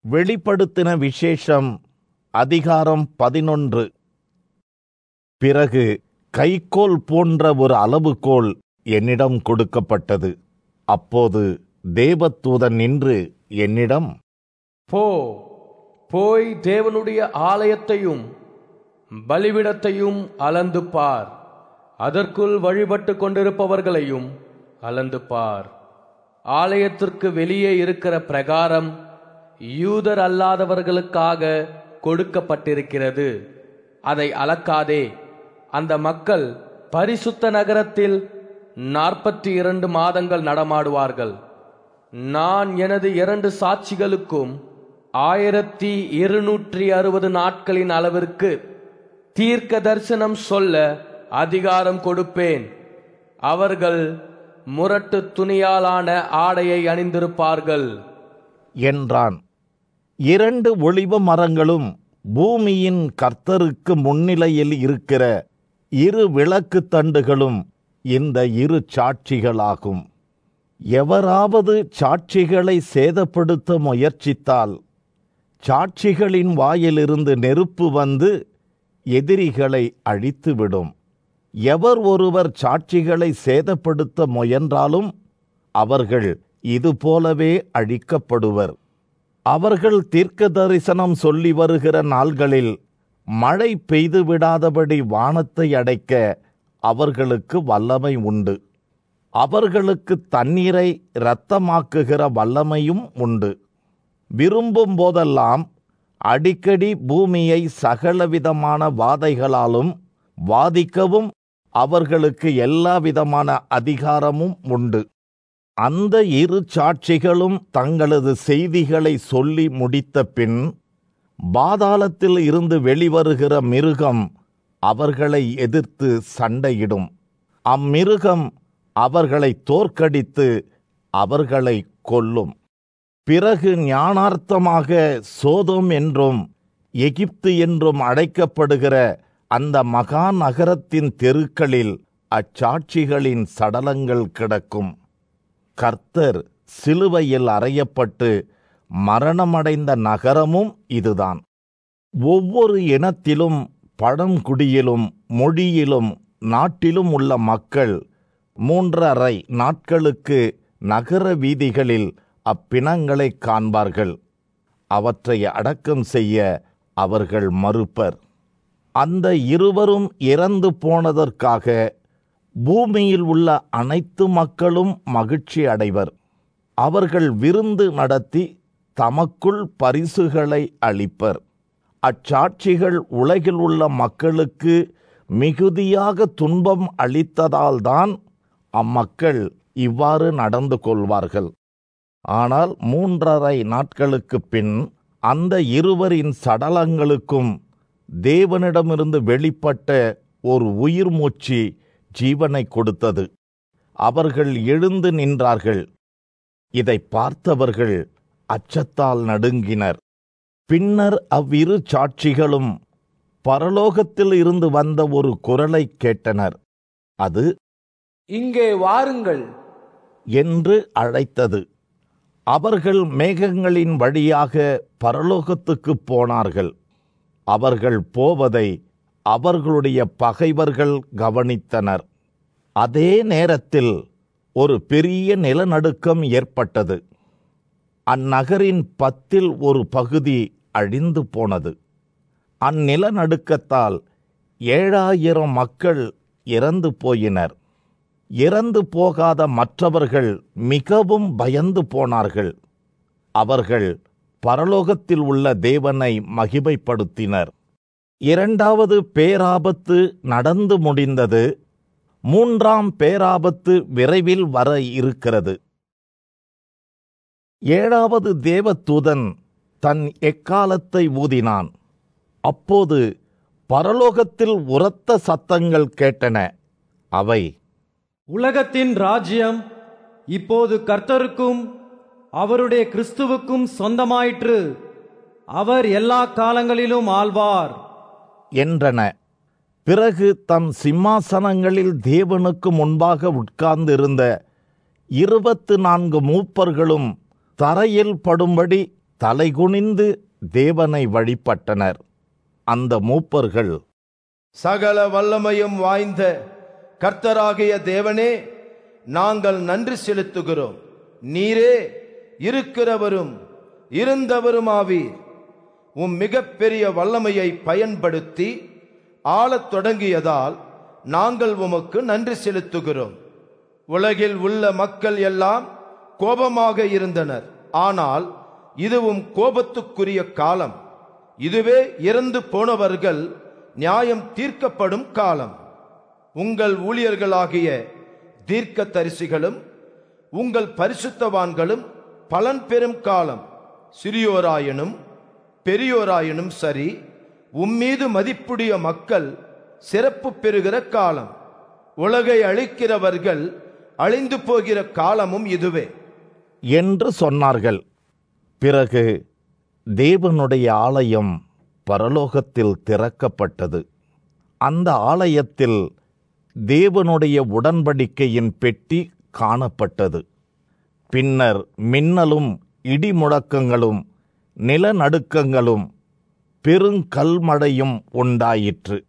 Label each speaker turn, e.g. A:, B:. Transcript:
A: வெளிப்படுத்தின விசேஷம் அதிகாரம் பதினொன்று பிறகு கைக்கோல் போன்ற ஒரு அளவுகோல் என்னிடம் கொடுக்கப்பட்டது அப்போது தேவதூதன் நின்று என்னிடம்
B: போ போய் தேவனுடைய ஆலயத்தையும் பலிவிடத்தையும் அளந்து பார் அதற்குள் வழிபட்டு கொண்டிருப்பவர்களையும் அளந்து பார் ஆலயத்திற்கு வெளியே இருக்கிற பிரகாரம் யூதர் அல்லாதவர்களுக்காக கொடுக்கப்பட்டிருக்கிறது அதை அளக்காதே அந்த மக்கள் பரிசுத்த நகரத்தில் நாற்பத்தி இரண்டு மாதங்கள் நடமாடுவார்கள் நான் எனது இரண்டு சாட்சிகளுக்கும் ஆயிரத்தி இருநூற்றி அறுபது நாட்களின் அளவிற்கு தீர்க்க தரிசனம் சொல்ல அதிகாரம் கொடுப்பேன் அவர்கள் முரட்டு துணியாலான ஆடையை அணிந்திருப்பார்கள்
A: என்றான் இரண்டு ஒளிவ மரங்களும் பூமியின் கர்த்தருக்கு முன்னிலையில் இருக்கிற இரு விளக்கு தண்டுகளும் இந்த இரு சாட்சிகளாகும் எவராவது சாட்சிகளை சேதப்படுத்த முயற்சித்தால் சாட்சிகளின் வாயிலிருந்து நெருப்பு வந்து எதிரிகளை அழித்துவிடும் எவர் ஒருவர் சாட்சிகளை சேதப்படுத்த முயன்றாலும் அவர்கள் இதுபோலவே அழிக்கப்படுவர் அவர்கள் தீர்க்க தரிசனம் சொல்லி வருகிற நாள்களில் மழை பெய்து விடாதபடி வானத்தை அடைக்க அவர்களுக்கு வல்லமை உண்டு அவர்களுக்கு தண்ணீரை இரத்தமாக்குகிற வல்லமையும் உண்டு விரும்பும் போதெல்லாம் அடிக்கடி பூமியை சகலவிதமான வாதைகளாலும் வாதிக்கவும் அவர்களுக்கு எல்லா விதமான அதிகாரமும் உண்டு அந்த இரு சாட்சிகளும் தங்களது செய்திகளை சொல்லி முடித்த பின் பாதாளத்தில் இருந்து வெளிவருகிற மிருகம் அவர்களை எதிர்த்து சண்டையிடும் அம்மிருகம் அவர்களை தோற்கடித்து அவர்களை கொல்லும் பிறகு ஞானார்த்தமாக சோதோம் என்றும் எகிப்து என்றும் அழைக்கப்படுகிற அந்த மகா நகரத்தின் தெருக்களில் அச்சாட்சிகளின் சடலங்கள் கிடக்கும் கர்த்தர் சிலுவையில் அறையப்பட்டு மரணமடைந்த நகரமும் இதுதான் ஒவ்வொரு இனத்திலும் பழங்குடியிலும் மொழியிலும் நாட்டிலும் உள்ள மக்கள் மூன்றரை நாட்களுக்கு நகர வீதிகளில் அப்பிணங்களை காண்பார்கள் அவற்றை அடக்கம் செய்ய அவர்கள் மறுப்பர் அந்த இருவரும் இறந்து போனதற்காக பூமியில் உள்ள அனைத்து மக்களும் மகிழ்ச்சி அடைவர் அவர்கள் விருந்து நடத்தி தமக்குள் பரிசுகளை அளிப்பர் அச்சாட்சிகள் உலகில் உள்ள மக்களுக்கு மிகுதியாக துன்பம் அளித்ததால்தான் அம்மக்கள் இவ்வாறு நடந்து கொள்வார்கள் ஆனால் மூன்றரை நாட்களுக்குப் பின் அந்த இருவரின் சடலங்களுக்கும் தேவனிடமிருந்து வெளிப்பட்ட ஒரு உயிர் மூச்சு ஜீவனை கொடுத்தது அவர்கள் எழுந்து நின்றார்கள் இதை பார்த்தவர்கள் அச்சத்தால் நடுங்கினர் பின்னர் அவ்விரு சாட்சிகளும் பரலோகத்தில் இருந்து வந்த ஒரு குரலை கேட்டனர் அது
B: இங்கே வாருங்கள்
A: என்று அழைத்தது அவர்கள் மேகங்களின் வழியாக பரலோகத்துக்குப் போனார்கள் அவர்கள் போவதை அவர்களுடைய பகைவர்கள் கவனித்தனர் அதே நேரத்தில் ஒரு பெரிய நிலநடுக்கம் ஏற்பட்டது அந்நகரின் பத்தில் ஒரு பகுதி அழிந்து போனது அந்நிலநடுக்கத்தால் ஏழாயிரம் மக்கள் இறந்து போயினர் இறந்து போகாத மற்றவர்கள் மிகவும் பயந்து போனார்கள் அவர்கள் பரலோகத்தில் உள்ள தேவனை மகிமைப்படுத்தினர் இரண்டாவது பேராபத்து நடந்து முடிந்தது மூன்றாம் பேராபத்து விரைவில் வர இருக்கிறது ஏழாவது தேவதூதன் தன் எக்காலத்தை ஊதினான் அப்போது பரலோகத்தில் உரத்த சத்தங்கள் கேட்டன அவை
C: உலகத்தின் ராஜ்யம் இப்போது கர்த்தருக்கும் அவருடைய கிறிஸ்துவுக்கும் சொந்தமாயிற்று அவர் எல்லா காலங்களிலும் ஆள்வார்
A: என்றன பிறகு தம் சிம்மாசனங்களில் தேவனுக்கு முன்பாக உட்கார்ந்திருந்த இருபத்து நான்கு மூப்பர்களும் தரையில் படும்படி தலைகுனிந்து தேவனை வழிபட்டனர் அந்த மூப்பர்கள்
D: சகல வல்லமையும் வாய்ந்த கர்த்தராகிய தேவனே நாங்கள் நன்றி செலுத்துகிறோம் நீரே இருக்கிறவரும் இருந்தவருமாவீர் உம் மிகப்பெரிய வல்லமையை பயன்படுத்தி ஆளத் தொடங்கியதால் நாங்கள் உமக்கு நன்றி செலுத்துகிறோம் உலகில் உள்ள மக்கள் எல்லாம் கோபமாக இருந்தனர் ஆனால் இதுவும் கோபத்துக்குரிய காலம் இதுவே இறந்து போனவர்கள் நியாயம் தீர்க்கப்படும் காலம் உங்கள் ஊழியர்களாகிய தீர்க்க தரிசிகளும் உங்கள் பரிசுத்தவான்களும் பலன் பெறும் காலம் சிறியோராயினும் பெரியோராயினும் சரி உம்மீது மதிப்புடைய மக்கள் சிறப்பு பெறுகிற காலம் உலகை அழிக்கிறவர்கள் அழிந்து போகிற காலமும் இதுவே
A: என்று சொன்னார்கள் பிறகு தேவனுடைய ஆலயம் பரலோகத்தில் திறக்கப்பட்டது அந்த ஆலயத்தில் தேவனுடைய உடன்படிக்கையின் பெட்டி காணப்பட்டது பின்னர் மின்னலும் இடிமுழக்கங்களும் நிலநடுக்கங்களும் பெருங்கல்மழையும் உண்டாயிற்று